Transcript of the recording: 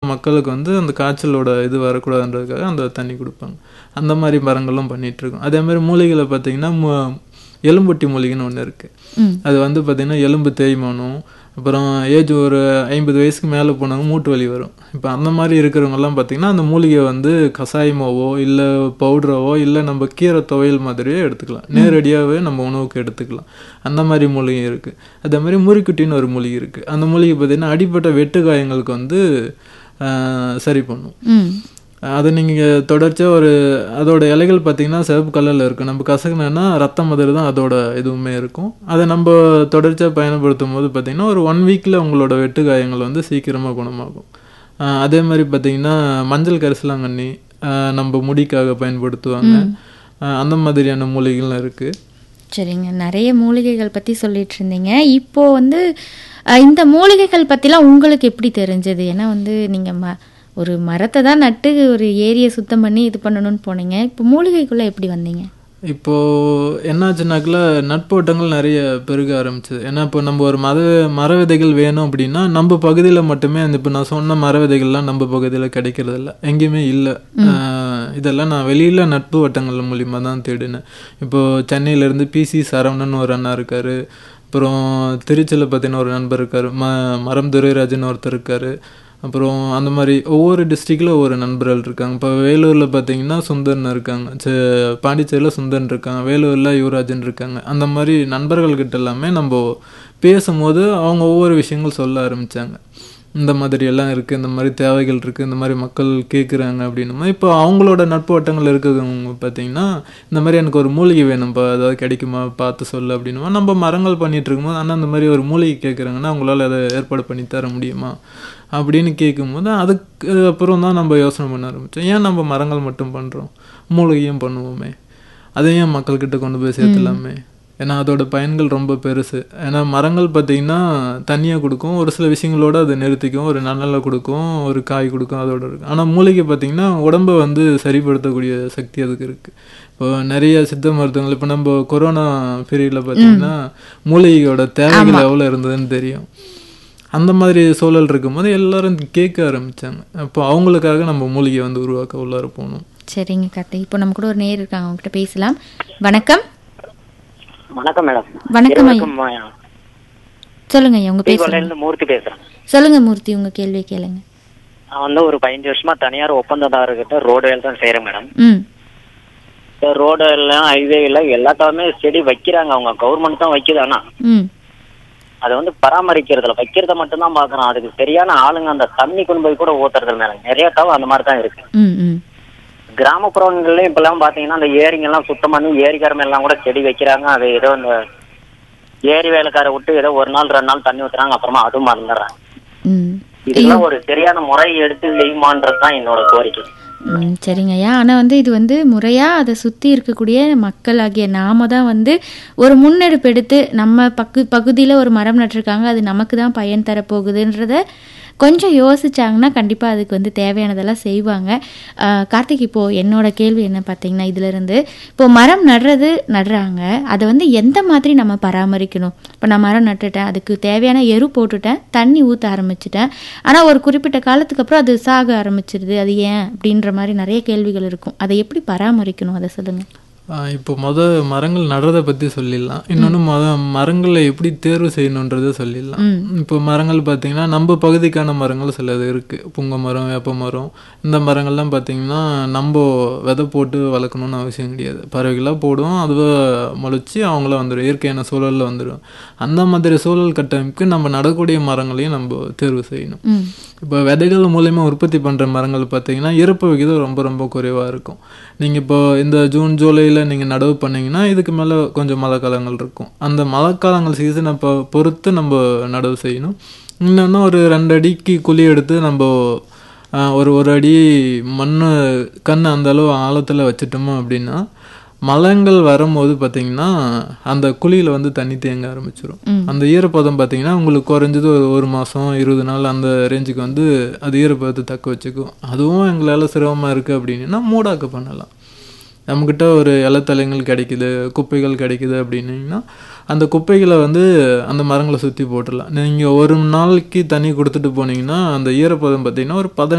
மக்களுக்கு வந்து அந்த காய்ச்சலோட இது வரக்கூடாதுன்றதுக்காக அந்த தண்ணி கொடுப்பாங்க அந்த மாதிரி மரங்களும் பண்ணிட்டு இருக்கோம் அதே மாதிரி மூலிகைகளை பார்த்தீங்கன்னா மு- எலும்புட்டி மூலிகைன்னு ஒன்று இருக்குது ம் அது வந்து பார்த்திங்கன்னா எலும்பு தேய்மானம் அப்புறம் ஏஜ் ஒரு ஐம்பது வயசுக்கு மேலே போனவங்க மூட்டு வலி வரும் இப்போ அந்த மாதிரி இருக்கிறவங்கெல்லாம் பார்த்திங்கன்னா அந்த மூலிகை வந்து கஷாயமாவோ இல்லை பவுடராவோ இல்லை நம்ம கீரை துவையல் மாதிரியே எடுத்துக்கலாம் நேரடியாகவே நம்ம உணவுக்கு எடுத்துக்கலாம் அந்த மாதிரி மூலிகை இருக்குது அதே மாதிரி முறிக்குட்டின்னு ஒரு மூலிகை இருக்குது அந்த மூலிகை பார்த்திங்கன்னா அடிப்பட்ட வெட்டு காயங்களுக்கு வந்து ஆஹ், சரி பண்ணும் ம் அதை நீங்கள் தொடர்ச்சியாக ஒரு அதோட இலைகள் பார்த்தீங்கன்னா சிவப்பு கலரில் இருக்கும் நம்ம கசக்குனோன்னா ரத்தம் மாதிரி தான் அதோட இதுவுமே இருக்கும் அதை நம்ம தொடர்ச்சியாக பயன்படுத்தும் போது பார்த்தீங்கன்னா ஒரு ஒன் வீக்கில் உங்களோட வெட்டு காயங்கள் வந்து சீக்கிரமாக குணமாகும் ஆஹ் அதே மாதிரி பார்த்தீங்கன்னா மஞ்சள் கரிசலாங்கண்ணி ஆஹ் நம்ம முடிக்காக பயன்படுத்துவாங்க ஆஹ் அந்த மாதிரியான மூலிகைகள்லாம் இருக்குது சரிங்க நிறைய மூலிகைகள் பற்றி சொல்லிட்டு இருந்தீங்க இப்போ வந்து அஹ், இந்த மூலிகைகள் பற்றிலாம் உங்களுக்கு எப்படி தெரிஞ்சது ஏன்னா வந்து நீங்கள் ம ஒரு மரத்தை தான் நட்டு ஒரு ஏரியை சுத்தம் பண்ணி இது பண்ணணும்னு போனீங்க இப்போ மூலிகைக்குள்ளே எப்படி வந்தீங்க இப்போ என்னாச்சுனாக்கில் நட்போட்டங்கள் நிறைய பெருக ஆரம்பிச்சது ஏன்னா இப்போ நம்ம ஒரு மர மர விதைகள் வேணும் அப்படின்னா நம்ம பகுதியில் மட்டுமே அந்த இப்போ நான் சொன்ன மர விதைகள்லாம் நம்ம பகுதியில் கிடைக்கிறது இல்ல எங்கேயுமே இல்லை இதெல்லாம் நான் வெளியில் நட்பு வட்டங்கள் மூலியமாக தான் தேடினேன் இப்போ சென்னையிலேருந்து பிசி சரவணன் ஒரு அண்ணா இருக்காரு அப்புறம் திருச்சியில் பார்த்தீங்கன்னா ஒரு நண்பர் இருக்கார் ம மரம் துரைராஜன் ஒருத்தர் இருக்கார் அப்புறம் அந்த மாதிரி ஒவ்வொரு டிஸ்ட்ரிக்டில் ஒவ்வொரு நண்பர்கள் இருக்காங்க இப்போ வேலூரில் பார்த்தீங்கன்னா சுந்தர்னு இருக்காங்க சே- பாண்டிச்சேரியில் சுந்தர்னு இருக்காங்க வேலூரில் யுவராஜன் இருக்காங்க அந்த மாதிரி நண்பர்கள்கிட்ட எல்லாமே நம்ம பேசும்போது அவங்க ஒவ்வொரு விஷயங்கள் சொல்ல ஆரம்பித்தாங்க இந்த மாதிரி எல்லாம் இருக்குது இந்த மாதிரி தேவைகள் இருக்குது இந்த மாதிரி மக்கள் கேட்குறாங்க அப்படின்னும் போது இப்போ அவங்களோட நட்பு வட்டங்கள் இருக்கிறவங்க பார்த்தீங்கன்னா இந்த மாதிரி எனக்கு ஒரு மூலிகை வேணும்ப்பா அதாவது கிடைக்குமா பார்த்து சொல்லு அப்படின்னுமா நம்ம மரங்கள் பண்ணிட்டு இருக்கும்போது ஆனால் இந்த மாதிரி ஒரு மூலிகை கேட்குறாங்கன்னா அவங்களால அதை ஏற்பாடு பண்ணி தர முடியுமா அப்படின்னு கேட்கும்போது அதுக்கு அப்புறம் தான் நம்ம யோசனை பண்ண ஆரம்பித்தோம் ஏன் நம்ம மரங்கள் மட்டும் பண்ணுறோம் மூலிகையும் பண்ணுவோமே அதையும் மக்கள்கிட்ட கொண்டு போய் சேர்த்துலாமே ஏன்னா அதோட பயன்கள் ரொம்ப பெருசு ஏன்னா மரங்கள் பார்த்தீங்கன்னா தண்ணியாக கொடுக்கும் ஒரு சில விஷயங்களோட அதை நிறுத்திக்கும் ஒரு நன்னலை கொடுக்கும் ஒரு காய் கொடுக்கும் அதோட இருக்கும் ஆனால் மூலிகை பார்த்தீங்கன்னா உடம்பை வந்து சரிப்படுத்தக்கூடிய சக்தி அதுக்கு இருக்குது இப்போ நிறைய சித்த மருத்துவங்கள் இப்போ நம்ம கொரோனா பீரியடில் பார்த்தீங்கன்னா மூலிகையோட தேவைகள் எவ்வளோ இருந்ததுன்னு தெரியும் அந்த மாதிரி சூழல் இருக்கும்போது எல்லாரும் கேட்க ஆரம்பிச்சாங்க அப்போ அவங்களுக்காக நம்ம மூலிகை வந்து உருவாக்க உள்ளார போகணும் சரிங்க கார்த்திக் இப்போ நம்ம கூட ஒரு நேர் இருக்காங்க அவங்ககிட்ட பேசலாம் வணக்கம் வணக்கம் மேடம் வணக்கம் ஐயா. இருவருக்கும், ஆ, சொல்லுங்க ஐயா உங்க பேர் ஸ்ரீகொல்லையில இருந்து மூர்த்தி பேசுறேன் சொல்லுங்க மூர்த்தி உங்க கேள்வி கேளுங்க நான் வந்து ஒரு பதினஞ்சு வருஷமா தனியார் ஒப்பந்ததாரர்கிட்ட ரோடு வேலை தான் செய்யறேன் மேடம் ம் இந்த ரோடு எல்லாம் ஹைவே எல்லாம் எல்லாத்தாலுமே செடி வைக்கிறாங்க அவங்க கவர்மெண்ட் தான் வைக்குது ஆனா ம் அதை வந்து பராமரிக்கிறதுல வைக்கிறத மட்டும் தான் பாக்குறோம் அதுக்கு சரியான ஆளுங்க அந்த தண்ணி கொண்டு போய் கூட ஊத்துறது மேடம் நிறைய தவிர அந்த மாதிரி தான் இருக்கு ம் ம் கிராமப்புறங்கள்லயும் இப்பெல்லாம் பாத்தீங்கன்னா அந்த ஏரிங்க எல்லாம் சுத்தம் பண்ணி ஏரிக்காரங்க எல்லாம் கூட செடி வைக்கிறாங்க அது ஏதோ இந்த ஏரி வேலைக்கார விட்டு ஏதோ ஒரு நாள் ரெண்டு நாள் தண்ணி ஊத்துறாங்க அப்புறமா அதுவும் மறந்துடுறாங்க ம் இதெல்லாம் ஒரு சரியான முறை எடுத்து செய்யுமான்றது தான் என்னோட கோரிக்கை ம் சரிங்க ஐயா ஆனால் வந்து இது வந்து முறையாக அதை சுற்றி இருக்கக்கூடிய மக்கள் ஆகிய நாம தான் வந்து ஒரு முன்னெடுப்பு எடுத்து நம்ம பக்கு பகுதியில் ஒரு மரம் நட்டிருக்காங்க அது நமக்கு தான் பயன் தரப்போகுதுன்றத கொஞ்சம் யோசிச்சாங்கன்னா கண்டிப்பாக அதுக்கு வந்து தேவையானதெல்லாம் செய்வாங்க ஆஹ் கார்த்திக் இப்போது என்னோட கேள்வி என்ன பார்த்தீங்கன்னா இதிலிருந்து இப்போ மரம் நடுறது நடுறாங்க அதை வந்து எந்த மாதிரி நம்ம பராமரிக்கணும் இப்போ நான் மரம் நட்டுட்டேன் அதுக்கு தேவையான எரு போட்டுட்டேன் தண்ணி ஊற்ற ஆரம்பிச்சிட்டேன் ஆனால் ஒரு குறிப்பிட்ட காலத்துக்கு அப்புறம் அது சாக ஆரம்பிச்சிருது அது ஏன் அப்படின்ற மாதிரி நிறைய கேள்விகள் இருக்கும் அதை எப்படி பராமரிக்கணும் அதை சொல்லுங்கள் ஆஹ் இப்போ மொத மரங்கள் நடுறதை பற்றி சொல்லிடலாம் இன்னொன்று மொத மரங்களை எப்படி தேர்வு செய்யணுன்றதை சொல்லிடலாம் இப்போ மரங்கள் பார்த்தீங்கன்னா நம்ம பகுதிக்கான மரங்கள் சிலது இருக்குது புங்க மரம் வேப்ப மரம் இந்த மரங்கள்லாம் பார்த்தீங்கன்னா நம்ம விதை போட்டு வளர்க்கணும்னு அவசியம் கிடையாது பறவைகளாக போடும் அதுவே முளைச்சி அவங்கள வந்துடும் இயற்கையான சூழலில் வந்துடும் அந்த மாதிரி சூழல் கட்டமைப்புக்கு நம்ம நடக்கூடிய மரங்களையும் நம்ம தேர்வு செய்யணும் ம் இப்போ விதைகள் மூலயமா உற்பத்தி பண்ணுற மரங்கள் பார்த்தீங்கன்னா இறப்பு விகிதம் ரொம்ப ரொம்ப குறைவாக இருக்கும் நீங்கள் இப்போ இந்த ஜூன் ஜூலையில் நீங்கள் நடவு பண்ணீங்கன்னா இதுக்கு மேலே கொஞ்சம் மழை காலங்கள் இருக்கும் அந்த மழை காலங்கள் சீசனை பொ பொறுத்து நம்ம நடவு செய்யணும் இன்னொன்று ஒரு ரெண்டு அடிக்கு குழி எடுத்து நம்ம ஆஹ், ஒரு ஒரு அடி மண் கண் அந்த அளவு ஆழத்தில் வச்சுட்டோமோ அப்படின்னா மலங்கள் வரும்போது பார்த்தீங்கன்னா அந்த குழியில் வந்து தண்ணி தேங்க ஆரம்பிச்சிடும் அந்த ஈரப்பதம் பார்த்தீங்கன்னா உங்களுக்கு குறைஞ்சது ஒரு ஒரு மாதம் இருபது நாள் அந்த ரேஞ்சுக்கு வந்து அது ஈரப்பதத்தை தக்க வச்சுக்கும் அதுவும் எங்களால் சிரமமாக இருக்குது அப்படின்னா மூடாக்கு பண்ணலாம் நம்மக்கிட்ட ஒரு இலத்தலைங்கள் கிடைக்குது குப்பைகள் கிடைக்குது அப்படின்னீங்கன்னா அந்த குப்பைகளை வந்து அந்த மரங்களை சுற்றி போட்டுடலாம் நீங்கள் ஒரு நாளைக்கு தண்ணி கொடுத்துட்டு போனீங்கன்னா அந்த ஈரப்பதம் பார்த்தீங்கன்னா ஒரு பதினஞ்சு